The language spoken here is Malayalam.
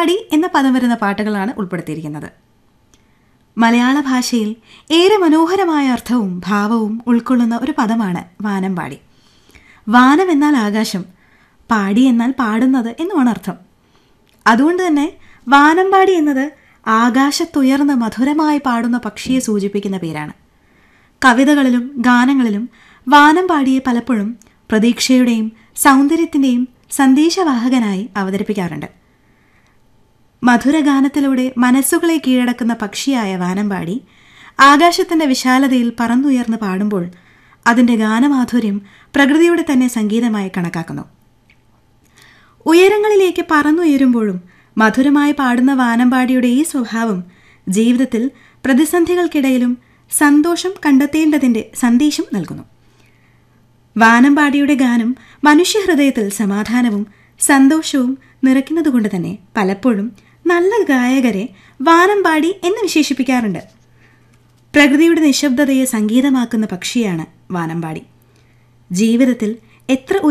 വാനമ്പാടി എന്ന പദം വരുന്ന പാട്ടുകളാണ് ഉൾപ്പെടുത്തിയിരിക്കുന്നത് മലയാള ഭാഷയിൽ ഏറെ മനോഹരമായ അർത്ഥവും ഭാവവും ഉൾക്കൊള്ളുന്ന ഒരു പദമാണ് വാനമ്പാടി വാനം എന്നാൽ ആകാശം പാടി എന്നാൽ പാടുന്നത് എന്നുമാണ് അർത്ഥം അതുകൊണ്ട് തന്നെ വാനമ്പാടി എന്നത് ആകാശത്തുയർന്ന് മധുരമായി പാടുന്ന പക്ഷിയെ സൂചിപ്പിക്കുന്ന പേരാണ് കവിതകളിലും ഗാനങ്ങളിലും വാനമ്പാടിയെ പലപ്പോഴും പ്രതീക്ഷയുടെയും സൗന്ദര്യത്തിൻ്റെയും സന്ദേശവാഹകനായി അവതരിപ്പിക്കാറുണ്ട് മധുരഗാനത്തിലൂടെ മനസ്സുകളെ കീഴടക്കുന്ന പക്ഷിയായ വാനമ്പാടി ആകാശത്തിന്റെ വിശാലതയിൽ പറന്നുയർന്ന് പാടുമ്പോൾ അതിന്റെ ഗാനമാധുര്യം പ്രകൃതിയുടെ തന്നെ സംഗീതമായി കണക്കാക്കുന്നു ഉയരങ്ങളിലേക്ക് പറന്നുയരുമ്പോഴും മധുരമായി പാടുന്ന വാനമ്പാടിയുടെ ഈ സ്വഭാവം ജീവിതത്തിൽ പ്രതിസന്ധികൾക്കിടയിലും സന്തോഷം കണ്ടെത്തേണ്ടതിന്റെ സന്ദേശം നൽകുന്നു വാനമ്പാടിയുടെ ഗാനം മനുഷ്യഹൃദയത്തിൽ സമാധാനവും സന്തോഷവും നിറയ്ക്കുന്നതുകൊണ്ട് തന്നെ പലപ്പോഴും നല്ല ഗായകരെ വാനമ്പാടി എന്ന് വിശേഷിപ്പിക്കാറുണ്ട് പ്രകൃതിയുടെ നിശബ്ദതയെ സംഗീതമാക്കുന്ന പക്ഷിയാണ് വാനമ്പാടി ജീവിതത്തിൽ എത്ര